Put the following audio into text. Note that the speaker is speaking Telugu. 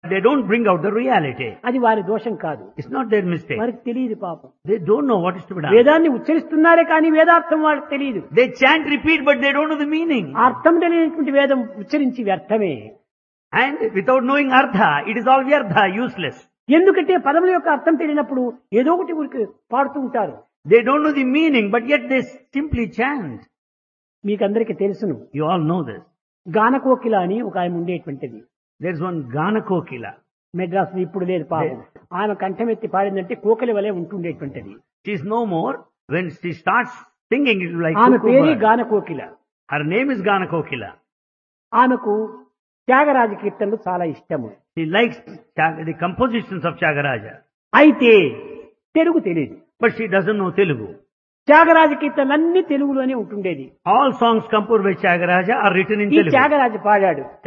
they don't bring out the reality. అది వారి దోషం కాదు It's not their mistake. వారికి తెలియదు పాపం They don't know what is to be done. వేదాన్ని ఉచ్చరిస్తున్నారే కానీ వేదార్థం వాళ్ళకి తెలియదు They chant, repeat, but they don't know the meaning. అర్థం తెలియనటువంటి వేదం ఉచ్చరించి వ్యర్థమే And without knowing Artha, it is all Vyartha, useless. ఎందుకంటే పదముల యొక్క అర్థం తెలియనప్పుడు ఏదో ఒకటి ఊరికి పాడుతూ ఉంటారు They don't know the meaning, but yet they simply chant. మీకందరికీ తెలుసును You all know this. గానకోకిల అని ఒక ఆయన ఉండేటువంటిది There's one Gana Kokila. Madras ఇప్పుడు లేదు పాపం ఆమె కంఠమెత్తి పాడిందంటే కోకిల వలె ఉంటుండేటువంటిది She's no more. When she starts singing, it will like ఆమె cuckoo పేరే bird. గానకోకిల Her name is Gana Kokila. ఆమెకు త్యాగరాజ కీర్తనలు చాలా ఇష్టము She likes Chag- the compositions of Chagaraja. అయితే తెలుగు తెలియదు But she doesn't know Telugu. Tyagaraja కీర్తనలన్నీ తెలుగులోనే ఉంటుండేది All songs composed by Chagaraja are written in ఈ Telugu. త్యాగరాజ పాడాడు